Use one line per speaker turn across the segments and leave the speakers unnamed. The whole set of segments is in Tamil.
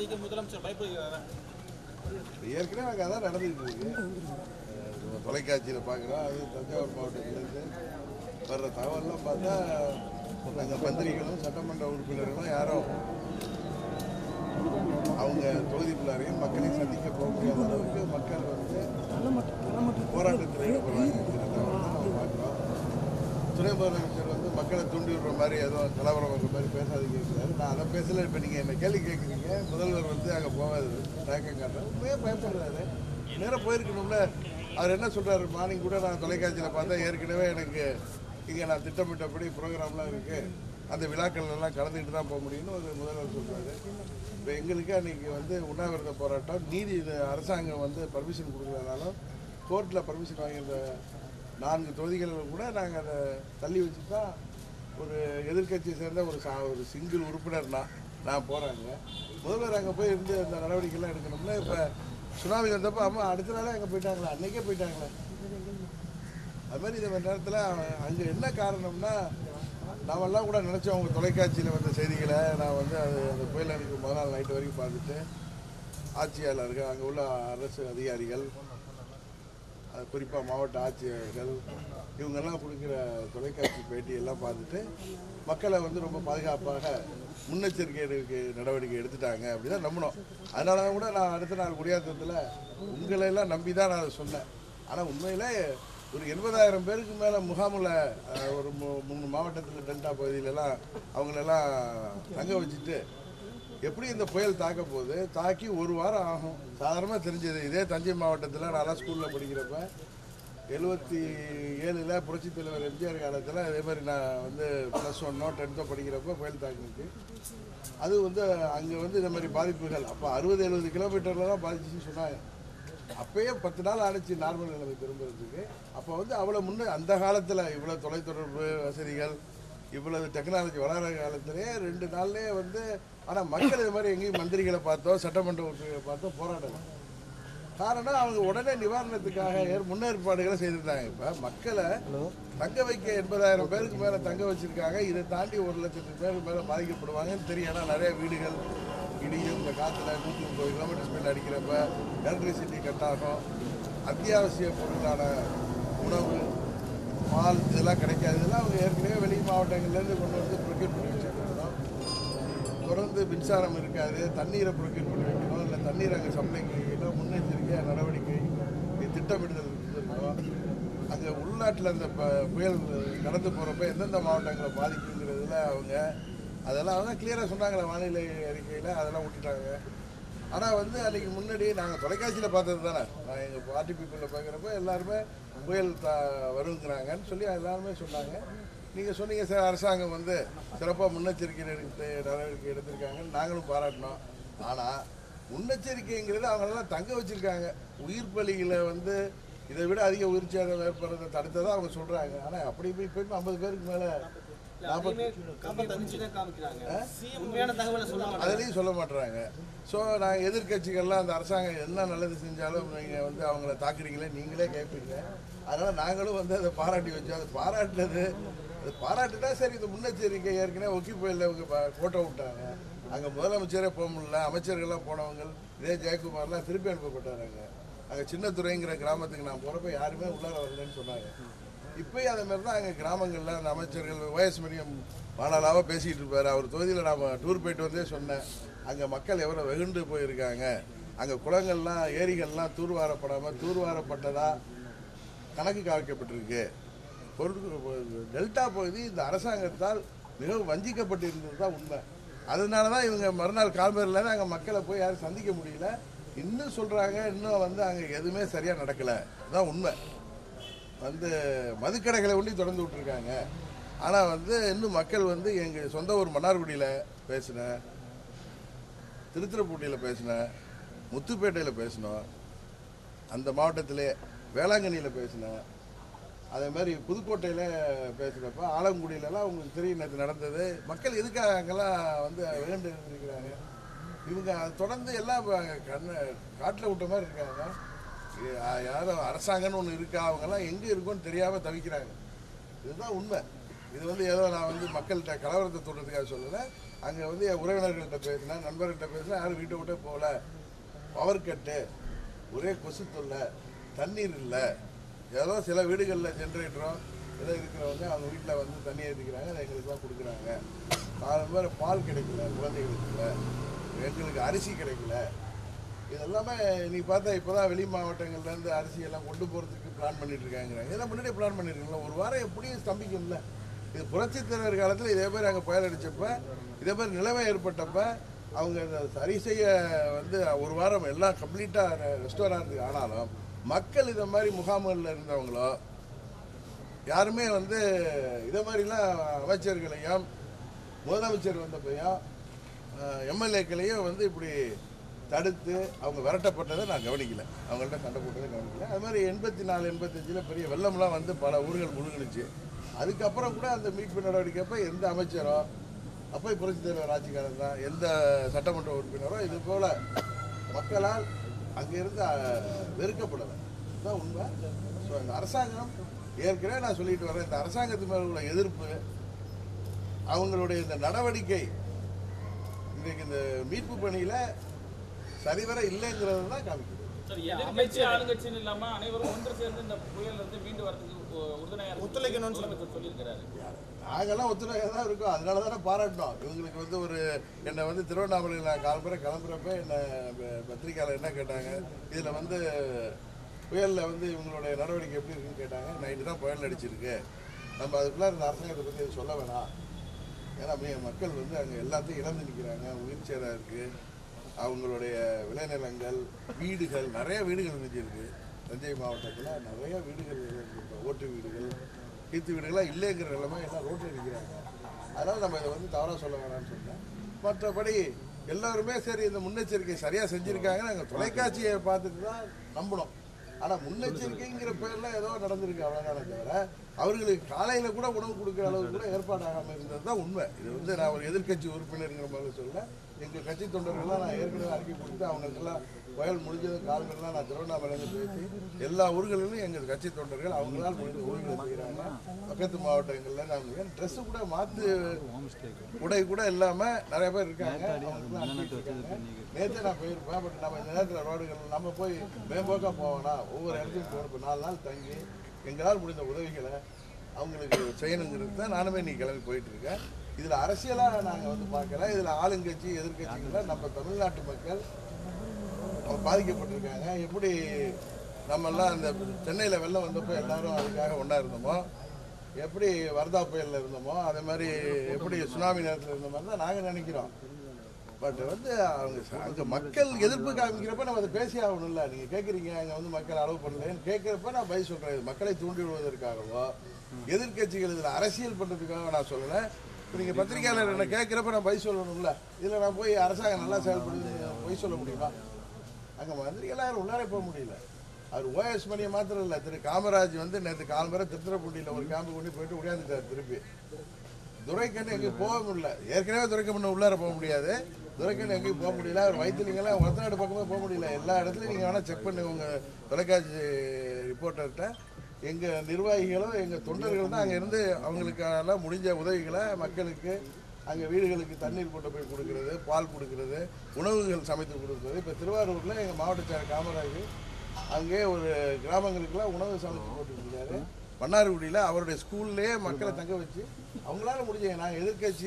சந்திக்க முதலமைச்சர் பயப்படுகிறாரா
ஏற்கனவே அங்கே அதான் நடந்துகிட்டு இருக்கு அஹ் நம்ம தொலைக்காட்சியில் பார்க்குறோம் அது தஞ்சாவூர் மாவட்டத்திலேருந்து வர்ற தகவல்லாம் பார்த்தா நாங்கள் மந்திரிகளும் சட்டமன்ற உறுப்பினர்களும் யாரும் அவங்க தொகுதிக்குள்ளாரையும் மக்களையும் சந்திக்க போக முடியாத அளவுக்கு மக்கள் வந்து போராட்டத்தில் ஈடுபடுறாங்கிறத வந்து நம்ம பார்க்குறோம் துணை முதலமைச்சர் வந்து மக்களை தூண்டி விடுற மாதிரி ஏதோ கலவரம் வர்ற மாதிரி பேசாதீங்க இருக்கிறாரு நான் அதை பேசல இப்போ நீங்கள் என்ன கேள்வி கேட்குறீங்க முதல்வர் வந்து அங்கே போகாது தயக்கம் காட்டுறேன் உண்மையாக பயப்படுறாரு நேராக போயிருக்கணும்ல அவர் என்ன சொல்றாரு மார்னிங் கூட நான் தொலைக்காட்சியில் பார்த்தா ஏற்கனவே எனக்கு இங்கே நான் திட்டமிட்டபடி ப்ரோக்ராம்லாம் இருக்குது அந்த விழாக்கள் எல்லாம் கலந்துக்கிட்டு தான் போக முடியும்னு ஒரு முதல்வர் சொல்றாரு இப்போ எங்களுக்கு அன்னைக்கு வந்து உண்ணாவிரத போராட்டம் நீதி இது அரசாங்கம் வந்து பர்மிஷன் கொடுக்குறதுனாலும் கோர்ட்டில் பர்மிஷன் வாங்கியிருந்த நான்கு தொகுதிகளில் கூட நாங்கள் அதை தள்ளி வச்சு தான் ஒரு எதிர்க்கட்சியை சேர்ந்த ஒரு சா ஒரு சிங்கிள் உறுப்பினர்னா நான் போகிறாங்க முதல்வர் அங்கே போய் இருந்து அந்த நடவடிக்கைலாம் எடுக்கணும்ல இப்போ சுனாமி வந்தப்போ அம்மா அடுத்த நாளே அங்கே போயிட்டாங்களா அன்னைக்கே போயிட்டாங்களே அது மாதிரி இந்த நேரத்தில் அங்கே என்ன காரணம்னா நாமெல்லாம் கூட நினச்சோம் அவங்க தொலைக்காட்சியில் வந்த செய்திகளை நான் வந்து அது அந்த புயல் அன்னைக்கு முதல் நாள் நைட்டு வரைக்கும் பார்த்துட்டு ஆட்சியாளர்கள் அங்கே உள்ள அரசு அதிகாரிகள் அது குறிப்பாக மாவட்ட ஆட்சியர்கள் இவங்கெல்லாம் கொடுக்குற தொலைக்காட்சி பேட்டி எல்லாம் பார்த்துட்டு மக்களை வந்து ரொம்ப பாதுகாப்பாக முன்னெச்சரிக்கை எடுக்க நடவடிக்கை எடுத்துட்டாங்க அப்படி தான் நம்பினோம் அதனால தான் கூட நான் அடுத்த நாள் குடியாத்தத்தில் உங்களை எல்லாம் நம்பி தான் நான் அதை சொன்னேன் ஆனால் உண்மையிலே ஒரு எண்பதாயிரம் பேருக்கு மேலே முகாமில் அஹ், ஒரு மூ- மூணு மாவட்டத்தில் டெல்டா பகுதியிலலாம் அவங்களெல்லாம் தங்க வச்சுட்டு எப்படி இந்த புயல் தாக்க போகுது தாக்கி ஒரு வாரம் ஆகும் சாதாரணமாக தெரிஞ்சது இதே தஞ்சை மாவட்டத்தில் நான் ஸ்கூலில் படிக்கிறப்ப எழுபத்தி ஏழில் புரட்சித் தலைவர் எம்ஜிஆர் காலத்தில் அதே மாதிரி நான் வந்து ப்ளஸ் ஒன்னோ டென்த்தோ படிக்கிறப்ப புயல் தாக்கினுச்சு அது வந்து அங்கே வந்து இந்த மாதிரி பாதிப்புகள் அப்போ அறுபது எழுபது கிலோமீட்டரில் தான் பாதிச்சுன்னு சொன்னாங்க அப்பயே பத்து நாள் ஆணுச்சு நார்மல் நிலைமை திரும்புறதுக்கு அப்போ வந்து அவ்வளோ முன்னே அந்த காலத்தில் இவ்வளோ தொலைத்தொடர்பு வசதிகள் இவ்வளவு டெக்னாலஜி வளர காலத்திலே ரெண்டு நாள்லயே வந்து ஆனால் மக்கள் இது மாதிரி எங்கேயும் மந்திரிகளை பார்த்தோம் சட்டமன்ற உறுப்பினர்களை பார்த்தோம் போராடலை காரணம் அவங்க உடனே நிவாரணத்துக்காக ஏற் முன்னேற்பாடுகளை செய்திருந்தாங்க இப்போ மக்களை தங்க வைக்க எண்பதாயிரம் பேருக்கு மேலே தங்க வச்சிருக்காங்க இதை தாண்டி ஒரு லட்சத்துக்கு பேருக்கு மேலே பாதிக்கப்படுவாங்கன்னு தெரியும் ஏன்னா நிறைய வீடுகள் இடியும் இந்த காற்றுல நூற்றி முப்பது கிலோமீட்டர் ஸ்பீட் அடிக்கிறப்ப எலக்ட்ரிசிட்டி கட் ஆகும் அத்தியாவசிய பொருளான உணவு பால் இதெல்லாம் கிடைக்காது இதெல்லாம் அவங்க ஏற்கனவே வெளி மாவட்டங்கள்லேருந்து கொண்டு வந்து ப்ரொக்யூர் பண்ணி வச்சிருக்கிறோம் தொடர்ந்து மின்சாரம் இருக்காது தண்ணீரை ப்ரொக்யூர் பண்ணி வைக்கணும் இல்லை தண்ணீர் அங்கே சப்ளைக்கு வைக்கணும் முன்னெச்சரிக்கை நடவடிக்கை இது திட்டமிடுதல் இருந்திருக்கோம் அங்கே உள்நாட்டில் அந்த ப- புயல் கடந்து போகிறப்ப எந்தெந்த மாவட்டங்களை பாதிக்குங்கிறதுல அவங்க அதெல்லாம் அவங்க கிளியராக சொன்னாங்களே வானிலை அறிக்கையில் அதெல்லாம் விட்டுட்டாங்க ஆனால் வந்து அன்றைக்கி முன்னாடி நாங்கள் தொலைக்காட்சியில் பார்த்தது தானே நான் எங்கள் பார்ட்டி பீப்புளில் பார்க்குறப்ப எல்லாருமே புயல் த வருங்கிறாங்கன்னு சொல்லி எல்லாருமே சொன்னாங்க நீங்கள் சொன்னீங்க சார் அரசாங்கம் வந்து சிறப்பாக முன்னெச்சரிக்கை எடுத்து நடவடிக்கை எடுத்திருக்காங்கன்னு நாங்களும் பாராட்டினோம் ஆனால் முன்னெச்சரிக்கைங்கிறது அவங்களெல்லாம் தங்க வச்சுருக்காங்க உயிர் பலிகளை வந்து இதை விட அதிக உயிர் சேதம் ஏற்படுறதை தடுத்ததாக அவங்க சொல்கிறாங்க ஆனால் அப்படி போய் போய் ஐம்பது பேருக்கு மேலே நாற்பத்தி
உண்மையான தகவலை சொல்ல மாட்டாங்க
அதுலேயும் சொல்ல மாட்டுறாங்க ஸோ நாங்கள் எதிர்க்கட்சிகள்லாம் அந்த அரசாங்கம் என்ன நல்லது செஞ்சாலும் நீங்கள் வந்து அவங்கள தாக்குறீங்களே நீங்களே கேட்பீங்க அதனால் நாங்களும் வந்து அதை பாராட்டி வச்சோம் அது பாராட்டினது அது பாராட்டுனா சரி இந்த முன்னெச்சரிக்கை ஏற்கனவே ஒக்கி புயலில் இவங்க ப- கோட்டை விட்டாங்க அங்கே முதலமைச்சரே போக முடியல அமைச்சர்கள்லாம் போனவங்க இதே ஜெயக்குமார்லாம் திருப்பி அனுப்பப்பட்டாங்க அங்கே சின்னத்துறைங்கிற கிராமத்துக்கு நான் போகிறப்ப யாருமே உள்ளார வரலன்னு சொன்னாங்க இப்பயும் அதே மாதிரி தான் அங்கே கிராமங்களில் அந்த அமைச்சர்கள் ஓஎஸ் மணியம் வானாலாவாக பேசிக்கிட்டு இருப்பார் அவர் தொகுதியில் நாம் டூர் போயிட்டு வந்தே சொன்னேன் அங்கே மக்கள் எவ்வளோ வெகுண்டு போயிருக்காங்க அங்கே குளங்கள்லாம் ஏரிகள்லாம் தூர்வாரப்படாமல் தூர்வாரப்பட்டதா கணக்கு காமிக்கப்பட்டிருக்கு பொருட்கள் டெல்டா பகுதி இந்த அரசாங்கத்தால் மிகவும் வஞ்சிக்கப்பட்டு இருந்தது தான் உண்மை அதனால தான் இவங்க மறுநாள் கால்மேரில் அங்கே மக்களை போய் யாரும் சந்திக்க முடியல இன்னும் சொல்கிறாங்க இன்னும் வந்து அங்கே எதுவுமே சரியாக நடக்கலை அதுதான் உண்மை வந்து மதுக்கடைகளை ஒண்டி திறந்து விட்டுருக்காங்க ஆனால் வந்து இன்னும் மக்கள் வந்து எங்கள் சொந்த ஊர் மன்னார்குடியில் பேசினேன் திருத்துறைப்பூண்டியில் பேசினேன் முத்துப்பேட்டையில் பேசினோம் அந்த மாவட்டத்திலே வேளாங்கண்ணியில் பேசினேன் அதே மாதிரி புதுக்கோட்டையில் பேசுகிறப்ப ஆலங்குடியிலலாம் உங்களுக்கு தெரியும் நேற்று நடந்தது மக்கள் எதுக்காக அங்கெல்லாம் வந்து வேண்டு இருக்கிறாங்க இவங்க அதை தொடர்ந்து எல்லாம் கண்ணை காட்டில் விட்ட மாதிரி இருக்காங்க யா- யாரும் அரசாங்கம்னு ஒன்று இருக்கா அவங்கெல்லாம் எங்கே இருக்குன்னு தெரியாமல் தவிக்கிறாங்க இதுதான் உண்மை இது வந்து ஏதோ நான் வந்து மக்கள்கிட்ட கலவரத்தை தூண்டுறதுக்காக சொல்லலை அங்கே வந்து என் உறவினர்கள்ட்ட பேசினேன் நண்பர்கள்ட்ட பேசினேன் யாரும் வீட்டை விட்டே போகல பவர் கட்டு ஒரே கொசு தொல்லை தண்ணீர் இல்லை ஏதோ சில வீடுகளில் ஜென்ரேட்டரோ ஏதோ இருக்கிறவங்க அவங்க வீட்டில் வந்து தண்ணி ஏற்றிக்கிறாங்க அதை எங்களுக்குலாம் கொடுக்குறாங்க நாலு பேர் பால் கிடைக்கல குழந்தைகளுக்கு இல்லை எங்களுக்கு அரிசி கிடைக்கல இதெல்லாமே நீ பார்த்தா இப்போதான் வெளி மாவட்டங்கள்லேருந்து அரிசி எல்லாம் கொண்டு போகிறதுக்கு பிளான் பண்ணிட்டு இருக்காங்க இதெல்லாம் முன்னாடியே பிளான் பண்ணிருக்கீங்களா ஒரு வாரம் எப்படியும் ஸ்தம்பிக்கும்ல இது புரட்சித் தலைவர் காலத்தில் இதே மாதிரி அங்கே புயல் அடிச்சப்ப இதே மாதிரி நிலைமை ஏற்பட்டப்ப அவங்க இதை சரி செய்ய வந்து ஒரு வாரம் எல்லாம் கம்ப்ளீட்டாக ரெஸ்டோர் ஆகிறதுக்கு ஆனாலும் மக்கள் இதை மாதிரி முகாம்களில் இருந்தவங்களோ யாருமே வந்து இதை மாதிரிலாம் அமைச்சர்களையும் முதலமைச்சர் வந்தப்பையும் எம்எல்ஏக்களையும் வந்து இப்படி தடுத்து அவங்க விரட்டப்பட்டதை நான் கவனிக்கல அவங்கள்ட்ட சண்டை போட்டதை கவனிக்கல அது மாதிரி எண்பத்தி நாலு எண்பத்தஞ்சில் பெரிய வெள்ளம்லாம் வந்து பல ஊர்கள் முழுங்கினுச்சு அதுக்கப்புறம் கூட அந்த மீட்பு நடவடிக்கைப்ப எந்த அமைச்சரோ அப்போ புரட்சி தலைவர் ஆட்சிக்காரன் தான் எந்த சட்டமன்ற உறுப்பினரோ இது போல மக்களால் அங்கிருந்து அஹ், வெறுக்கப்படலை இதுதான் உண்மை ஸோ இந்த அரசாங்கம் ஏற்கனவே நான் சொல்லிட்டு வரேன் இந்த அரசாங்கத்து மேல உள்ள எதிர்ப்பு அவங்களுடைய இந்த நடவடிக்கை இன்றைக்கு இந்த மீட்பு பணியில சரிவர இல்லைங்கிறது தான் காமிக்குது
சார் எதிர்கட்சி ஆளுங்கட்சின்னு இல்லாம அனைவரும் ஒன்று சேர்ந்து இந்த புயல்ல இருந்து மீண்டு வரதுக்கு உ- உறுதுணையா இருக்கு
ஒத்துழைக்கணும்னு
முதலமைச்சர் சொல்லியிருக்கிறாரு
நாங்கெல்லாம் ஒத்துழைக்க தான் இருக்கோம் அதனால தானே பாராட்டினோம் இவங்களுக்கு வந்து ஒரு என்னை வந்து திருவண்ணாமலையில் நான் காலம்புரை கிளம்புறப்ப என்னை ப- பத்திரிக்கையாளர் என்ன கேட்டாங்க இதில் வந்து புயலில் வந்து இவங்களுடைய நடவடிக்கை எப்படி இருக்குன்னு கேட்டாங்க நைட்டு தான் புயல் அடிச்சிருக்கு நம்ம அதுக்குள்ளே இந்த அரசாங்கத்தை பற்றி எதுவும் சொல்ல வேணாம் ஏன்னா மே- மக்கள் வந்து அங்கே எல்லாத்தையும் இழந்து நிற்கிறாங்க உயிர் சேதம் இருக்குது அவங்களுடைய விளைநிலங்கள் வீடுகள் நிறைய வீடுகள் இருந்துருக்கு தஞ்சை மாவட்டத்தில் நிறைய வீடுகள் இருக்கு. ஓட்டு வீடுகள் கீத்து வீடுகள்லாம் இல்லைங்கிற நிலைமை எல்லாம் ரோட்டில் நிற்கிறாங்க அதனால் நம்ம இதை வந்து தவறாக சொல்ல வேணாம்னு சொன்னேன் மற்றபடி எல்லாருமே சரி இந்த முன்னெச்சரிக்கை சரியாக செஞ்சுருக்காங்க நாங்கள் தொலைக்காட்சியை பார்த்துட்டு தான் நம்பணும் ஆனால் முன்னெச்சரிக்கைங்கிற பேர்ல ஏதோ நடந்திருக்கு அவ்வளோதானே தவிர அவர்களுக்கு காலையில் கூட உணவு கொடுக்குற அளவுக்கு கூட ஏற்பாடு ஆகாமல் இருந்தது தான் உண்மை இது வந்து நான் ஒரு எதிர்க்கட்சி உறுப்பினருங்கிற மாதிரி சொல்ல எங்கள் கட்சி தொண்டர்கள்லாம் நான் ஏற்கனவே அறிக்கை கொடுத்து அவங்களுக்கெல்லாம் புயல் முடிஞ்சது காலங்கள்லாம் நான் திருவண்ணாமலையிலேருந்து பேசி எல்லா ஊர்களிலும் எங்கள் கட்சி தொண்டர்கள் அவங்களால் முடிஞ்ச ஊர்களை செய்கிறாங்க பக்கத்து மாவட்டங்களில் நாங்கள் ஏன் ட்ரெஸ்ஸு கூட மாற்று உடை கூட இல்லாமல் நிறைய பேர் இருக்காங்க அவங்களுக்குலாம் அனுப்பிட்டு இருக்காங்க. நேற்று நான் போயிருப்பேன் பட் நம்ம இந்த நேரத்தில் ரோடுகள் நம்ம போய் மேம்போக்காக போவோம்னா ஒவ்வொரு இடத்துக்கும் போகணும் இப்போ நாலு நாள் தங்கி எங்களால் முடிந்த உதவிகளை அவங்களுக்கு செய்யணுங்கிறது தான் நானுமே நீ கிளம்பி போயிட்டு இருக்கேன் இதில் அரசியலாக நாங்கள் வந்து பார்க்கல இதில் ஆளுங்கட்சி எதிர்க்கட்சிகளை நம்ம தமிழ்நாட்டு மக்கள் அவங்க பாதிக்கப்பட்டிருக்காங்க எப்படி நம்மெல்லாம் அந்த சென்னையில் வெள்ளம் வந்தப்போ எல்லாரும் அதுக்காக ஒன்றா இருந்தோமோ எப்படி வர்தா புயலில் இருந்தோமோ அதே மாதிரி எப்படி சுனாமி நேரத்தில் இருந்த மாதிரி தான் நாங்கள் நினைக்கிறோம் பட் வந்து அவங்க ச- அங்க மக்கள் எதிர்ப்பு காமிக்கிறப்ப நம்ம அதை பேசி ஆகணும்ல நீங்க கேட்குறீங்க அங்கே வந்து மக்கள் அளவு பண்ணலன்னு கேட்குறப்ப நான் பதில் சொல்றேன் இது மக்களை தூண்டி விடுவதற்காகவோ எதிர்க்கட்சிகள் இதில் அரசியல் பண்ணுறதுக்காக நான் சொல்லலை இப்போ நீங்கள் பத்திரிகையாளர் என்ன கேட்குறப்ப நான் பதில் சொல்லணும்ல இதில் நான் போய் அரசாங்கம் நல்லா செயல்படுது பொய் சொல்ல முடியுமா அங்கே மந்திரிகளாக உள்ளாரே போக முடியல அவர் ஓஎஸ் மணியை மாத்திரம் இல்லை திரு காமராஜ் வந்து நேற்று காலம்பரை திருத்துறைப்பூண்டியில் ஒரு கேம்பு கொண்டு போயிட்டு உடையாந்துட்டார் திருப்பி துரைக்கண்ணு எங்கேயும் போக முடியல ஏற்கனவே துரைக்கண்ணு உள்ளார போக முடியாது துரைக்கண்ணு எங்கேயும் போக முடியல அவர் வயிற்றுலீங்களாம் ஒருத்தநாடு பக்கமே போக முடியல எல்லா இடத்துலையும் நீங்கள் வேணால் செக் பண்ணி உங்கள் தொலைக்காட்சி ரிப்போர்ட்டர்கிட்ட எங்கள் நிர்வாகிகளும் எங்கள் தொண்டர்கள் தான் அங்கே இருந்து அவங்களுக்கான முடிஞ்ச உதவிகளை மக்களுக்கு அங்கே வீடுகளுக்கு தண்ணீர் கொண்டு போய் கொடுக்கறது பால் கொடுக்கறது உணவுகள் சமைத்து கொடுக்கறது இப்போ திருவாரூரில் எங்கள் மாவட்ட செயலர் காமராஜ் அங்கே ஒரு கிராமங்களுக்கெல்லாம் உணவு சமைச்சு போட்டுருக்காரு மன்னார்குடியில் அவருடைய ஸ்கூல்லேயே மக்களை தங்க வச்சு அவங்களால முடிஞ்ச நான் எதிர்க்கட்சி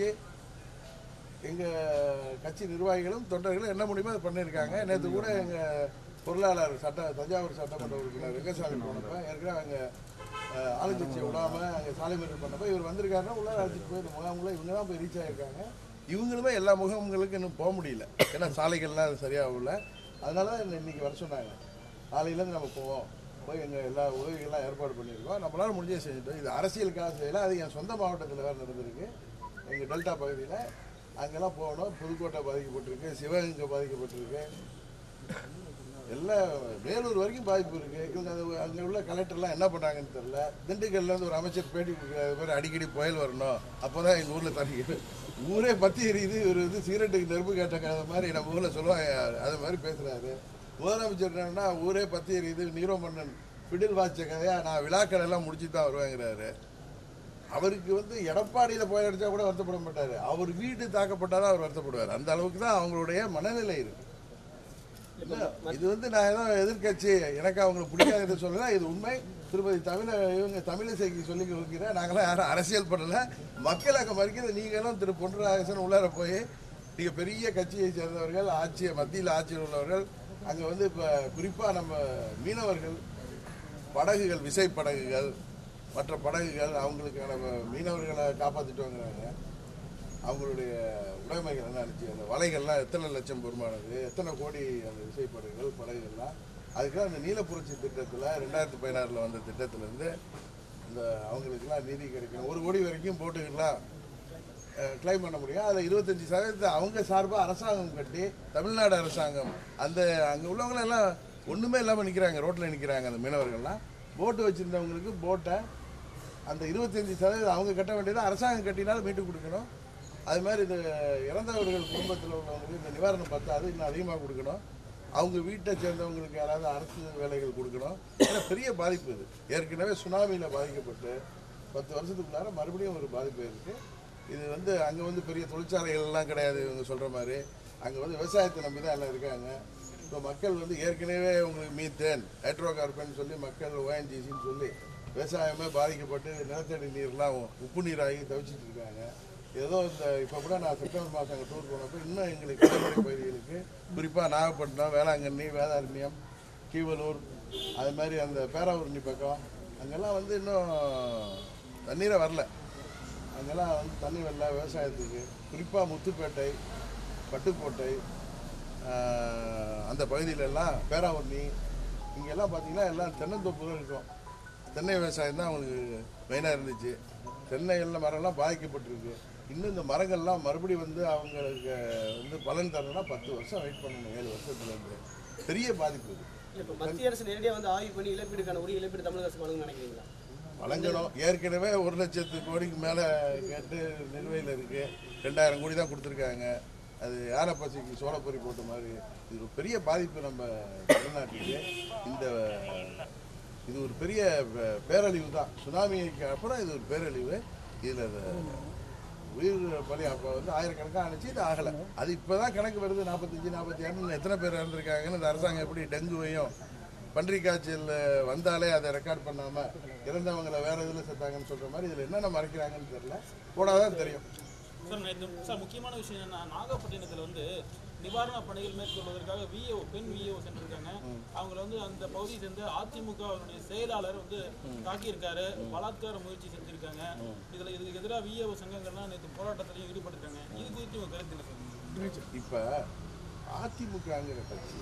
எங்கள் கட்சி நிர்வாகிகளும் தொண்டர்களும் என்ன முடியுமோ அதை பண்ணியிருக்காங்க நேற்று கூட எங்கள் பொருளாளர் சட்ட தஞ்சாவூர் சட்டமன்ற உறுப்பினர் வெங்கசாமி போனப்ப ஏற்கனவே அங்கே ஆளுங்கட்சியை விடாமல் அங்கே சாலை மறியல் பண்ணப்ப இவர் வந்திருக்காருன்னா உள்ளார அழைச்சிட்டு போய் இந்த முகாம்களை இவங்க தான் போய் ரீச் ஆகியிருக்காங்க இவங்களுமே எல்லா முகாம்களுக்கும் இன்னும் போக முடியல ஏன்னா சாலைகள்லாம் சரியாகல அதனால தான் என்னை இன்னைக்கு வர சொன்னாங்க நாளையிலேருந்து நம்ம போவோம் போய் எங்கள் எல்லா உதவிகள்லாம் ஏற்பாடு பண்ணியிருக்கோம் நம்மளால முடிஞ்சே செஞ்சுட்டோம் இது அரசியலுக்காக செய்யல அது என் சொந்த மாவட்டத்தில் வேறு நடந்திருக்கு எங்கள் டெல்டா பகுதியில் அங்கெல்லாம் போகணும் புதுக்கோட்டை பாதிக்கப்பட்டிருக்கு சிவகங்கை பாதிக்கப்பட்டிருக்கு எல்லாம் வேலூர் வரைக்கும் பாதிப்பு இருக்கு இவங்க அது அங்கே உள்ள கலெக்டர்லாம் என்ன பண்ணாங்கன்னு தெரியல திண்டுக்கல்ல இருந்து ஒரு அமைச்சர் பேட்டி கொடுக்குறாரு இது மாதிரி அடிக்கடி புயல் வரணும் அப்போதான் எங்கள் ஊரில் தண்ணி ஊரே பத்தி எரியுது இவர் வந்து சிகரெட்டுக்கு நெருப்பு கேட்ட மாதிரி நம்ம ஊரில் சொல்லுவாங்க அது மாதிரி பேசுறாரு முதலமைச்சர் என்னன்னா ஊரே பத்தி எரியுது நீரோ மன்னன் பிடில் வாச்ச கதையா நான் விழாக்கள் எல்லாம் முடிச்சு தான் வருவேங்கிறாரு அவருக்கு வந்து எடப்பாடியில் போய் அடிச்சா கூட வருத்தப்பட மாட்டார் அவர் வீடு தாக்கப்பட்டாதான் அவர் வருத்தப்படுவார் அந்த அளவுக்கு தான் அவங்களுடைய மனநிலை இருக்கு இல்ல, இது வந்து நான் ஏதோ எதிர்க்கட்சி எனக்கு அவங்களுக்கு பிடிக்காதது சொல்லல இது உண்மை திருப்பதி தமிழ இவங்க தமிழிசைக்கு சொல்லி கொடுக்கிறேன் நாங்களாம் யாரும் அரசியல் பண்ணல மக்கள் அங்கே மறிக்கிறது நீங்களும் திரு பொன்ராஜன் உள்ளார போய் நீங்க பெரிய கட்சியை சேர்ந்தவர்கள் ஆட்சி மத்தியில் ஆட்சியில் உள்ளவர்கள் அங்கே வந்து இப்போ குறிப்பாக நம்ம மீனவர்கள் படகுகள் விசை படகுகள் மற்ற படகுகள் அவங்களுக்கான மீனவர்களை காப்பாற்றிட்டு வாங்குறாங்க அவங்களுடைய உடைமைகள் என்ன இருந்துச்சு அந்த வலைகள்லாம் எத்தனை லட்சம் பெருமானது எத்தனை கோடி அந்த விசைப்படகுகள் படகுகள்லாம் அதுக்கெல்லாம் அந்த நீலப்புரட்சி திட்டத்தில் ரெண்டாயிரத்தி பதினாறில் வந்த திட்டத்திலேருந்து இந்த அவங்களுக்கெல்லாம் நீதி கிடைக்கும் ஒரு கோடி வரைக்கும் போட்டுக்கலாம் கிளைம் பண்ண முடியும் அதில் இருபத்தஞ்சி சதவீதத்தை அவங்க சார்பாக அரசாங்கம் கட்டி தமிழ்நாடு அரசாங்கம் அந்த அங்கே உள்ளவங்க எல்லாம் ஒன்றுமே இல்லாமல் நிற்கிறாங்க ரோட்டில் நிற்கிறாங்க அந்த மீனவர்கள்லாம் போட்டு வச்சுருந்தவங்களுக்கு போட்டை அந்த இருபத்தஞ்சி சதவீதம் அவங்க கட்ட வேண்டியதை அரசாங்கம் கட்டினாலும் மீட்டு கொடுக்கணும் அது மாதிரி இந்த இறந்தவர்கள் குடும்பத்தில் உள்ளவங்களுக்கு இந்த நிவாரணம் பத்தாது இன்னும் அதிகமாக கொடுக்கணும் அவங்க வீட்டை சேர்ந்தவங்களுக்கு யாராவது அரசு வேலைகள் கொடுக்கணும் ஏன்னா பெரிய பாதிப்பு இது ஏற்கனவே சுனாமியில் பாதிக்கப்பட்டு பத்து வருஷத்துக்குள்ளார மறுபடியும் ஒரு பாதிப்பு இருக்குது இது வந்து அங்கே வந்து பெரிய தொழிற்சாலைகள் எல்லாம் கிடையாது இவங்க சொல்கிற மாதிரி அங்கே வந்து விவசாயத்தை நம்பி தான் எல்லாம் இருக்காங்க இப்போ மக்கள் வந்து ஏற்கனவே உங்களுக்கு மீத்தேன் ஹைட்ரோ கார்பன் சொல்லி மக்கள் ஓஎன்ஜிசின்னு சொல்லி விவசாயமே பாதிக்கப்பட்டு நிலத்தடி நீர்லாம் உப்பு நீராகி தவிச்சிட்டு இருக்காங்க ஏதோ இந்த இப்போ கூட நான் செப்டம்பர் மாதம் அங்கே டூர் போனப்போ இன்னும் எங்களுக்கு கடற்கரை பகுதிகளுக்கு குறிப்பாக நாகப்பட்டினம் வேளாங்கண்ணி வேதாரண்யம் கீவலூர் அது மாதிரி அந்த பேராவூரணி பக்கம் அங்கெல்லாம் வந்து இன்னும் தண்ணீரே வரல அங்கெல்லாம் வந்து தண்ணி வரல விவசாயத்துக்கு குறிப்பாக முத்துப்பேட்டை பட்டுக்கோட்டை ஆஹ், அந்த பகுதியில எல்லாம் பேராவூரணி இங்கெல்லாம் பார்த்தீங்கன்னா எல்லாம் தென்னந்தோப்பு தான் இருக்கும் தென்னை விவசாயம் தான் அவங்களுக்கு மெயினாக இருந்துச்சு தென்னைகள்ல மரம்லாம் பாதிக்கப்பட்டிருக்கு இன்னும் இந்த மரங்கள்லாம் மறுபடியும் வந்து அவங்களுக்கு வந்து பலன் தரணும்னா பத்து வருஷம் வெயிட் பண்ணணும் ஏழு வருஷத்துல இருந்து பெரிய பாதிப்பு இது
இப்போ மத்திய அரசு நேரடியாக வந்து ஆய்வு பண்ணி இழப்பீடுக்கான உரிய இழப்பீடு தமிழக அரசு வழங்க நினைக்கிறீங்களா
வழங்கணும் ஏற்கனவே ஒரு லட்சத்து கோடிக்கு மேலே கேட்டு நிலுவையில் இருக்கு ரெண்டாயிரம் கோடி தான் கொடுத்துருக்காங்க அது யானை பசிக்கு சோளப்பொறி போட்ட மாதிரி இது ஒரு பெரிய பாதிப்பு நம்ம தமிழ்நாட்டுக்கு இந்த இது ஒரு பெரிய பே- பேரழிவு தான் சுனாமிக்கு அப்புறம் இது ஒரு பேரழிவு இதில் உயிர் பலி அப்போ வந்து ஆயிரக்கணக்காக அனுப்பிச்சு இது ஆகலை அது இப்போ தான் கணக்கு வருது நாற்பத்தஞ்சு நாற்பத்தி ஆறு எத்தனை பேர் இறந்துருக்காங்கன்னு இந்த அரசாங்கம் எப்படி டெங்குவையும் பன்றி காய்ச்சல் வந்தாலே அதை ரெக்கார்ட் பண்ணாமல் இறந்தவங்களை வேற இதில் செத்தாங்கன்னு சொல்கிற மாதிரி இதில் என்னென்ன மறைக்கிறாங்கன்னு தெரியல போடாதான் தெரியும்
சார் நேத்து சார் முக்கியமான விஷயம் என்னன்னா நாகப்பட்டினத்தில் வந்து நிவாரண பணிகள் மேற்கொள்வதற்காக விஏஓ பெண் விஏஓ சென்றிருக்காங்க அவங்கள வந்து அந்த பகுதியை சேர்ந்த அதிமுக அவருடைய செயலாளர் வந்து தாக்கியிருக்காரு பலாத்கார முயற்சி செஞ்சிருக்காங்க இதுல இதுக்கு எதிராக விஏஓ சங்கங்கள்லாம் நேற்று போராட்டத்திலையும் ஈடுபட்டிருக்காங்க இது குறித்து உங்க கருத்து என்ன சார்
இப்போ அதிமுகங்கிற கட்சி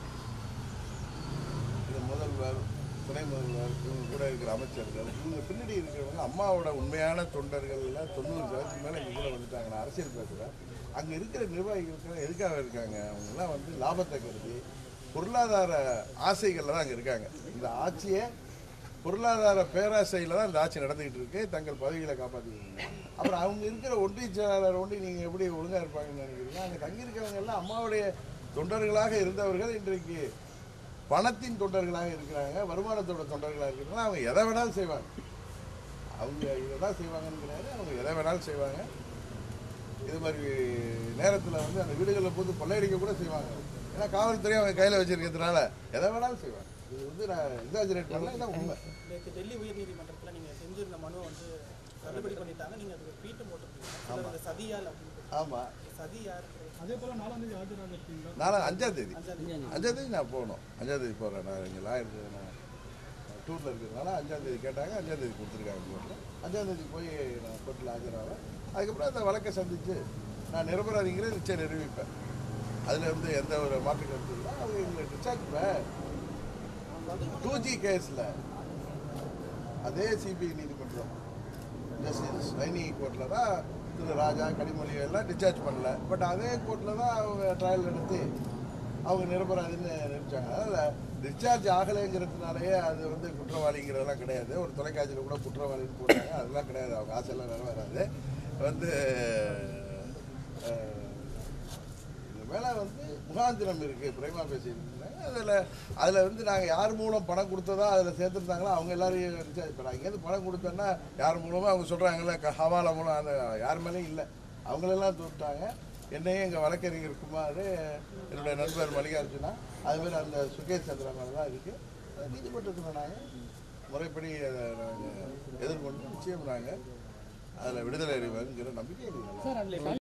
இது முதல்வர் துணை முதல்வர் இவங்க கூட இருக்கிற அமைச்சர்கள் இவங்க பின்னாடி இருக்கிறவங்க அம்மாவோட உண்மையான தொண்டர்கள்ல தொண்ணூறு சதவீதத்துக்கு மேலே இங்கே கூட வந்துட்டாங்க நான் அரசியல் பேசுகிறேன் அங்கே இருக்கிற நிர்வாகிகளுக்கு எதுக்காக இருக்காங்க அவங்கெல்லாம் வந்து லாபத்தை கருதி பொருளாதார ஆசைகளில் தான் அங்கே இருக்காங்க இந்த ஆட்சியை பொருளாதார பேராசையில் தான் இந்த ஆட்சி நடந்துகிட்டு இருக்கு தங்கள் பதவிகளை காப்பாற்றிக்கிட்டு அப்புறம் அவங்க இருக்கிற ஒன்றிய செயலாளர் ஒன்றி நீங்கள் எப்படி ஒழுங்காக இருப்பாங்கன்னு நினைக்கிறீங்க அங்கே தங்கியிருக்கிறவங்க எல்லாம் அம்மாவுடைய தொண்டர்களாக இருந்தவர்கள் இன்றைக்கு பணத்தின் தொண்டர்களாக இருக்கிறாங்க வருமானத்தோட தொண்டர்களாக இருக்கிறாங்க அவங்க எதை வேணாலும் செய்வாங்க அவங்க இதை தான் செய்வாங்கன்னு கிடையாது அவங்க எதை வேணாலும் செய்வாங்க இது மாதிரி நேரத்தில் வந்து அந்த வீடுகளில் போது கொள்ளையடிக்க கூட செய்வாங்க ஏன்னா காவல்துறை அவங்க கையில் வச்சிருக்கிறதுனால எதை வேணாலும் செய்வாங்க இது வந்து நான் எக்ஸாஜரேட் பண்ணல இதான் உண்மை
நேற்று டெல்லி உயர்நீதிமன்றத்தில் நீங்கள் செஞ்சிருந்த மனுவை வந்து தள்ளுபடி பண்ணிட்டாங்க நீங்கள் அதுக்கு ட்வீட்டும் போட்டிருக்கீங்க அது சதியால் அப்படின்னு
ஆமாம்
சதி யார்
அதே போல நாலாம் தேதி ஆஜராக
நானும் அஞ்சாம் தேதி அஞ்சாம் தேதி நான் போகணும் அஞ்சாம் தேதி போகிறேன் நான் இங்கே லாயருக்கு நான் டூரில் இருக்கிறதுனால அஞ்சாம் தேதி கேட்டாங்க அஞ்சாம் தேதி கொடுத்துருக்காங்க கோர்ட்டில் அஞ்சாம் தேதி போய் நான் கோர்ட்டில் ஆஜராவேன் அதுக்கப்புறம் அந்த வழக்கை சந்தித்து நான் நிரபராதிங்கிற நிச்சயம் நிரூபிப்பேன் அதில் வந்து எந்த ஒரு மாற்று கருத்து இல்லை அவங்க எங்களை டிஸ்சார்ஜ் டூ ஜி கேஸில் அதே சிபிஐ நீதிமன்றம் ஜஸ்டிஸ் ரைனி கோர்ட்டில் தான் திரு ராஜா கனிமொழி எல்லாம் டிஸ்சார்ஜ் பண்ணல பட் அதே கோர்ட்டில் தான் அவங்க ட்ரையல் நடத்தி அவங்க நிரபராதின்னு நினைச்சாங்க அதனால் டிஸ்சார்ஜ் ஆகலைங்கிறதுனாலயே அது வந்து குற்றவாளிங்கிறதெல்லாம் கிடையாது ஒரு தொலைக்காட்சியில் கூட குற்றவாளின்னு போட்டாங்க அதெல்லாம் கிடையாது அவங்க ஆசையெல்லாம் நிறைவேறாது வந்து அஹ், இது மேலே வந்து முகாந்திரம் இருக்குது பிரேமா பேசியிருந்தாங்க அதில் அதில் வந்து நாங்கள் யார் மூலம் பணம் கொடுத்ததா அதில் சேர்த்துருந்தாங்களோ அவங்க எல்லாரையும் இப்போ நான் இங்கேருந்து பணம் கொடுத்தேன்னா யார் மூலமாக அவங்க சொல்கிறாங்கல்ல ஹவாலா மூலம் அந்த யார் மேலேயும் இல்லை அவங்களெல்லாம் தொட்டாங்க என்னையும் எங்கள் வழக்கறிஞர் குமார் என்னுடைய நண்பர் மல்லிகார்ஜுனா அதுமாதிரி அந்த சுகேஷ் சந்திரா மேலே தான் இருக்குது நீதிமன்றத்தில் நாங்கள் முறைப்படி அதை நாங்கள் எதிர்கொண்டு நிச்சயம் நாங்கள் அதில் விடுதலை அறிவாங்கிற நம்பிக்கை எங்களுக்கு நல்லா இருக்கு.
சார் அதில்